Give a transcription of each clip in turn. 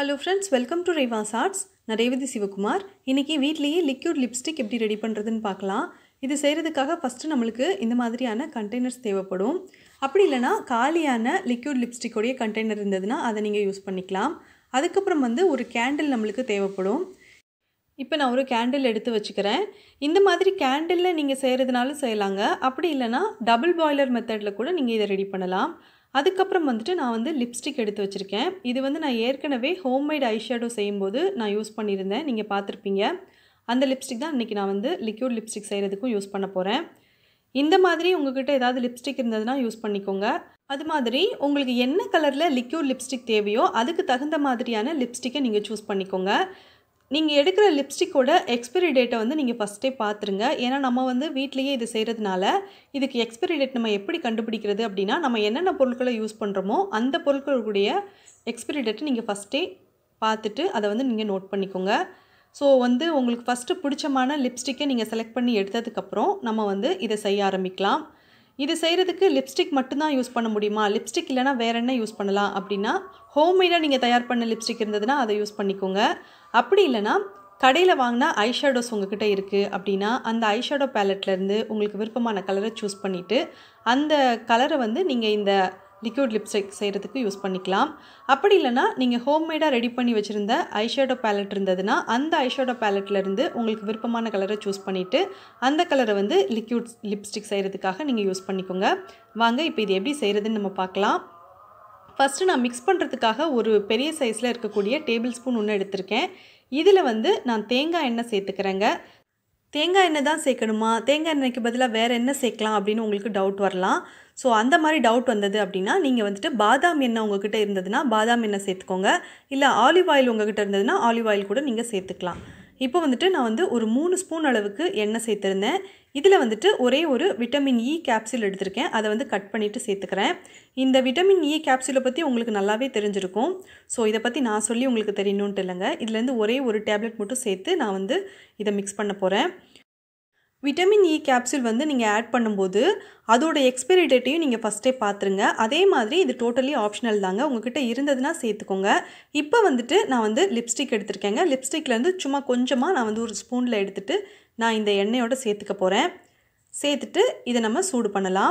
hello friends welcome to Reva's arts நான் ரேவதி சிவகுமார் இன்றைக்கி வீட்லேயே லிக்யூட் லிப்ஸ்டிக் எப்படி ரெடி பண்ணுறதுன்னு பார்க்கலாம் இது செய்கிறதுக்காக ஃபஸ்ட்டு நம்மளுக்கு இந்த மாதிரியான கண்டெய்னர்ஸ் தேவைப்படும் அப்படி இல்லைனா காலியான லிக்யூட் லிப்ஸ்டிக்கோடைய கண்டெய்னர் இருந்ததுன்னா அதை நீங்கள் யூஸ் பண்ணிக்கலாம் அதுக்கப்புறம் வந்து ஒரு கேண்டில் நம்மளுக்கு தேவைப்படும் இப்போ நான் ஒரு கேண்டில் எடுத்து வச்சுக்கிறேன் இந்த மாதிரி கேண்டிலில் நீங்கள் செய்கிறதுனாலும் செய்யலாங்க அப்படி இல்லைனா டபுள் பாய்லர் மெத்தடில் கூட நீங்கள் இதை ரெடி பண்ணலாம் அதுக்கப்புறம் வந்துட்டு நான் வந்து லிப்ஸ்டிக் எடுத்து வச்சுருக்கேன் இது வந்து நான் ஏற்கனவே ஹோம்மேட் ஐஷேடோ செய்யும்போது நான் யூஸ் பண்ணியிருந்தேன் நீங்கள் பார்த்துருப்பீங்க அந்த லிப்ஸ்டிக் தான் இன்றைக்கி நான் வந்து லிக்யூட் லிப்ஸ்டிக் செய்கிறதுக்கும் யூஸ் பண்ண போகிறேன் இந்த மாதிரி உங்ககிட்ட ஏதாவது லிப்ஸ்டிக் இருந்ததுன்னா யூஸ் பண்ணிக்கோங்க அது மாதிரி உங்களுக்கு என்ன கலரில் லிக்யூட் லிப்ஸ்டிக் தேவையோ அதுக்கு தகுந்த மாதிரியான லிப்ஸ்டிக்கை நீங்கள் சூஸ் பண்ணிக்கோங்க நீங்கள் எடுக்கிற லிப்ஸ்டிக்கோட எக்ஸ்பிரி டேட்டை வந்து நீங்கள் ஃபஸ்ட்டே பார்த்துருங்க ஏன்னா நம்ம வந்து வீட்லேயே இது செய்கிறதுனால இதுக்கு எக்ஸ்பிரி டேட் நம்ம எப்படி கண்டுபிடிக்கிறது அப்படின்னா நம்ம என்னென்ன பொருட்களை யூஸ் பண்ணுறோமோ அந்த பொருட்களுடைய எக்ஸ்பிரி டேட்டை நீங்கள் ஃபஸ்ட்டே பார்த்துட்டு அதை வந்து நீங்கள் நோட் பண்ணிக்கோங்க ஸோ வந்து உங்களுக்கு ஃபஸ்ட்டு பிடிச்சமான லிப்ஸ்டிக்கை நீங்கள் செலக்ட் பண்ணி எடுத்ததுக்கப்புறம் நம்ம வந்து இதை செய்ய ஆரம்பிக்கலாம் இது செய்கிறதுக்கு லிப்ஸ்டிக் மட்டும்தான் யூஸ் பண்ண முடியுமா லிப்ஸ்டிக் இல்லைனா வேறு என்ன யூஸ் பண்ணலாம் அப்படின்னா ஹோம்மேடாக நீங்கள் தயார் பண்ண லிப்ஸ்டிக் இருந்ததுன்னா அதை யூஸ் பண்ணிக்கோங்க அப்படி இல்லைனா கடையில் வாங்கினா ஐஷேடோஸ் உங்ககிட்ட இருக்குது அப்படின்னா அந்த ஐஷேடோ பேலட்லேருந்து உங்களுக்கு விருப்பமான கலரை சூஸ் பண்ணிவிட்டு அந்த கலரை வந்து நீங்கள் இந்த லிக்யூட் லிப்ஸ்டிக் செய்கிறதுக்கு யூஸ் பண்ணிக்கலாம் அப்படி இல்லைனா நீங்கள் ஹோம்மேடாக ரெடி பண்ணி வச்சுருந்த ஐஷேடோ பேலட் இருந்ததுன்னா அந்த ஐஷேடோ பேலட்லேருந்து உங்களுக்கு விருப்பமான கலரை சூஸ் பண்ணிவிட்டு அந்த கலரை வந்து லிக்யூட் லிப்ஸ்டிக் செய்கிறதுக்காக நீங்கள் யூஸ் பண்ணிக்கோங்க வாங்க இப்போ இது எப்படி செய்கிறதுன்னு நம்ம பார்க்கலாம் ஃபஸ்ட்டு நான் மிக்ஸ் பண்ணுறதுக்காக ஒரு பெரிய சைஸில் இருக்கக்கூடிய டேபிள் ஸ்பூன் ஒன்று எடுத்திருக்கேன் இதில் வந்து நான் தேங்காய் எண்ணெய் சேர்த்துக்கிறேங்க தேங்காய் எண்ணெய் தான் சேர்க்கணுமா தேங்காய் எண்ணெய்க்கு பதிலாக வேறு என்ன சேர்க்கலாம் அப்படின்னு உங்களுக்கு டவுட் வரலாம் ஸோ அந்த மாதிரி டவுட் வந்தது அப்படின்னா நீங்கள் வந்துட்டு பாதாம் எண்ணெய் உங்ககிட்ட இருந்ததுன்னா பாதாம் எண்ணெய் சேர்த்துக்கோங்க இல்லை ஆலிவ் ஆயில் உங்ககிட்ட இருந்ததுன்னா ஆலிவ் ஆயில் கூட நீங்கள் சேர்த்துக்கலாம் இப்போ வந்துட்டு நான் வந்து ஒரு மூணு ஸ்பூன் அளவுக்கு எண்ணெய் சேர்த்துருந்தேன் இதில் வந்துட்டு ஒரே ஒரு விட்டமின் இ கேப்சூல் எடுத்திருக்கேன் அதை வந்து கட் பண்ணிவிட்டு சேர்த்துக்கிறேன் இந்த விட்டமின் இ கேப்சூலை பற்றி உங்களுக்கு நல்லாவே தெரிஞ்சிருக்கும் ஸோ இதை பற்றி நான் சொல்லி உங்களுக்கு தெரியணுன்ட்டு இல்லைங்க இதுலேருந்து ஒரே ஒரு டேப்லெட் மட்டும் சேர்த்து நான் வந்து இதை மிக்ஸ் பண்ண போகிறேன் விட்டமின் இ கேப்சூல் வந்து நீங்கள் ஆட் பண்ணும்போது அதோட எக்ஸ்பைரி டேட்டையும் நீங்கள் ஃபஸ்ட்டே பார்த்துருங்க அதே மாதிரி இது டோட்டலி ஆப்ஷனல் தாங்க உங்ககிட்ட இருந்ததுன்னா சேர்த்துக்கோங்க இப்போ வந்துட்டு நான் வந்து லிப்ஸ்டிக் எடுத்திருக்கேங்க லிப்ஸ்டிக்லேருந்து சும்மா கொஞ்சமாக நான் வந்து ஒரு ஸ்பூனில் எடுத்துகிட்டு நான் இந்த எண்ணெயோட சேர்த்துக்க போகிறேன் சேர்த்துட்டு இதை நம்ம சூடு பண்ணலாம்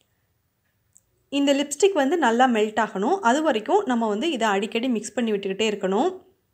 இந்த லிப்ஸ்டிக் வந்து நல்லா மெல்ட் ஆகணும் அது வரைக்கும் நம்ம வந்து இதை அடிக்கடி மிக்ஸ் பண்ணி விட்டுக்கிட்டே இருக்கணும்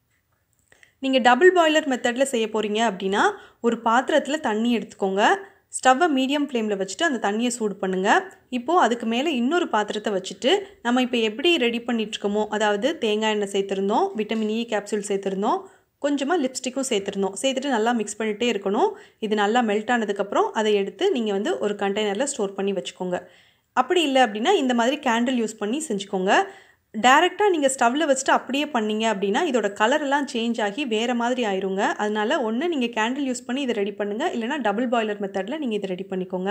நீங்கள் டபுள் பாய்லர் மெத்தடில் செய்ய போகிறீங்க அப்படின்னா ஒரு பாத்திரத்தில் தண்ணி எடுத்துக்கோங்க ஸ்டவ்வை மீடியம் ஃப்ளேமில் வச்சுட்டு அந்த தண்ணியை சூடு பண்ணுங்கள் இப்போது அதுக்கு மேலே இன்னொரு பாத்திரத்தை வச்சுட்டு நம்ம இப்போ எப்படி ரெடி பண்ணிகிட்ருக்கோமோ அதாவது தேங்காய் எண்ணெய் சேர்த்துருந்தோம் விட்டமின் இ கேப்சூல் சேர்த்துருந்தோம் கொஞ்சமாக லிப்ஸ்டிக்கும் சேர்த்துருந்தோம் சேர்த்துட்டு நல்லா மிக்ஸ் பண்ணிகிட்டே இருக்கணும் இது நல்லா மெல்ட் ஆனதுக்கப்புறம் அதை எடுத்து நீங்கள் வந்து ஒரு கண்டெய்னரில் ஸ்டோர் பண்ணி வச்சுக்கோங்க அப்படி இல்லை அப்படின்னா இந்த மாதிரி கேண்டில் யூஸ் பண்ணி செஞ்சுக்கோங்க டேரெக்டாக நீங்கள் ஸ்டவ்வில் வச்சுட்டு அப்படியே பண்ணீங்க அப்படின்னா இதோட கலரெல்லாம் சேஞ்ச் ஆகி வேறு மாதிரி ஆயிருங்க அதனால் ஒன்று நீங்கள் கேண்டில் யூஸ் பண்ணி இதை ரெடி பண்ணுங்கள் இல்லைனா டபுள் பாய்லர் மெத்தடில் நீங்கள் இதை ரெடி பண்ணிக்கோங்க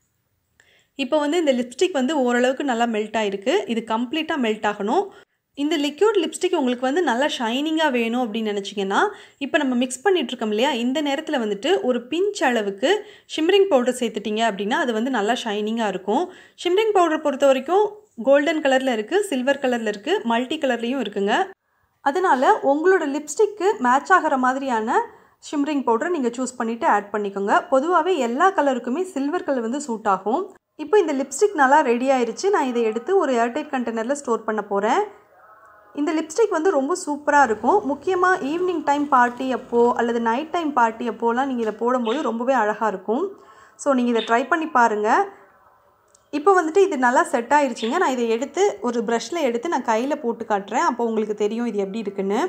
இப்போ வந்து இந்த லிப்ஸ்டிக் வந்து ஓரளவுக்கு நல்லா மெல்ட் ஆகிருக்கு இது கம்ப்ளீட்டாக மெல்ட் ஆகணும் இந்த லிக்யூட் லிப்ஸ்டிக் உங்களுக்கு வந்து நல்லா ஷைனிங்காக வேணும் அப்படின்னு நினச்சிங்கன்னா இப்போ நம்ம மிக்ஸ் பண்ணிகிட்ருக்கோம் இல்லையா இந்த நேரத்தில் வந்துட்டு ஒரு பிஞ்ச் அளவுக்கு ஷிம்ரிங் பவுடர் சேர்த்துட்டிங்க அப்படின்னா அது வந்து நல்லா ஷைனிங்காக இருக்கும் ஷிம்ரிங் பவுடர் பொறுத்த வரைக்கும் கோல்டன் கலரில் இருக்குது சில்வர் கலரில் இருக்குது மல்டி கலர்லேயும் இருக்குங்க அதனால் உங்களோட லிப்ஸ்டிக்கு மேட்ச் ஆகிற மாதிரியான ஷிம்ரிங் பவுடரை நீங்கள் சூஸ் பண்ணிவிட்டு ஆட் பண்ணிக்கோங்க பொதுவாகவே எல்லா கலருக்குமே சில்வர் கலர் வந்து சூட் ஆகும் இப்போ இந்த லிப்ஸ்டிக் நல்லா ரெடி ஆயிடுச்சு நான் இதை எடுத்து ஒரு ஏர்டைட் கண்டெய்னரில் ஸ்டோர் பண்ண போகிறேன் இந்த லிப்ஸ்டிக் வந்து ரொம்ப சூப்பராக இருக்கும் முக்கியமாக ஈவினிங் டைம் பார்ட்டி அப்போது அல்லது நைட் டைம் பார்ட்டி அப்போலாம் நீங்கள் இதை போடும்போது ரொம்பவே அழகாக இருக்கும் ஸோ நீங்கள் இதை ட்ரை பண்ணி பாருங்கள் இப்போ வந்துட்டு இது நல்லா செட் ஆயிடுச்சுங்க நான் இதை எடுத்து ஒரு ப்ரஷில் எடுத்து நான் கையில் போட்டு காட்டுறேன் அப்போ உங்களுக்கு தெரியும் இது எப்படி இருக்குன்னு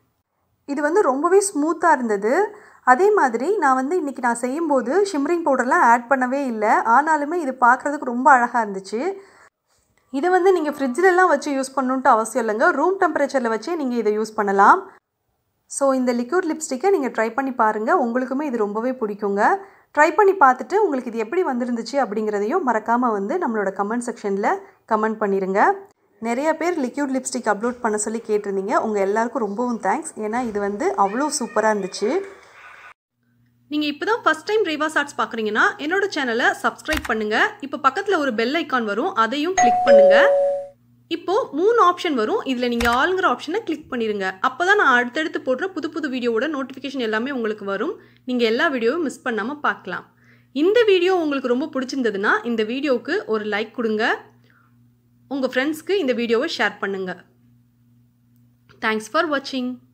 இது வந்து ரொம்பவே ஸ்மூத்தாக இருந்தது அதே மாதிரி நான் வந்து இன்றைக்கி நான் செய்யும்போது ஷிம்ரிங் பவுடர்லாம் ஆட் பண்ணவே இல்லை ஆனாலுமே இது பார்க்குறதுக்கு ரொம்ப அழகாக இருந்துச்சு இதை வந்து நீங்கள் ஃப்ரிட்ஜிலலாம் வச்சு யூஸ் பண்ணணுன்ட்டு அவசியம் இல்லைங்க ரூம் டெம்பரேச்சரில் வச்சே நீங்கள் இதை யூஸ் பண்ணலாம் ஸோ இந்த லிக்யூட் லிப்ஸ்டிக்கை நீங்கள் ட்ரை பண்ணி பாருங்கள் உங்களுக்குமே இது ரொம்பவே பிடிக்குங்க ட்ரை பண்ணி பார்த்துட்டு உங்களுக்கு இது எப்படி வந்திருந்துச்சு அப்படிங்கிறதையும் மறக்காமல் வந்து நம்மளோட கமெண்ட் செக்ஷனில் கமெண்ட் பண்ணிடுங்க நிறைய பேர் லிக்யூட் லிப்ஸ்டிக் அப்லோட் பண்ண சொல்லி கேட்டிருந்தீங்க உங்கள் எல்லாருக்கும் ரொம்பவும் தேங்க்ஸ் ஏன்னா இது வந்து அவ்வளோ சூப்பராக இருந்துச்சு நீங்கள் இப்போ தான் ஃபஸ்ட் டைம் ரேவாஸ் ஆர்ட்ஸ் பார்க்குறீங்கன்னா என்னோட சேனலை சப்ஸ்கிரைப் பண்ணுங்கள் இப்போ பக்கத்தில் ஒரு பெல் ஐக்கான் வரும் அதையும் கிளிக் பண்ணுங்கள் இப்போது மூணு ஆப்ஷன் வரும் இதில் நீங்கள் ஆளுங்கிற ஆப்ஷனை கிளிக் பண்ணிடுங்க அப்போ தான் நான் அடுத்தடுத்து போடுற புது புது வீடியோவோட நோட்டிஃபிகேஷன் எல்லாமே உங்களுக்கு வரும் நீங்கள் எல்லா வீடியோவும் மிஸ் பண்ணாமல் பார்க்கலாம் இந்த வீடியோ உங்களுக்கு ரொம்ப பிடிச்சிருந்ததுன்னா இந்த வீடியோவுக்கு ஒரு லைக் கொடுங்க உங்கள் ஃப்ரெண்ட்ஸ்க்கு இந்த வீடியோவை ஷேர் பண்ணுங்கள் தேங்க்ஸ் ஃபார் வாட்சிங்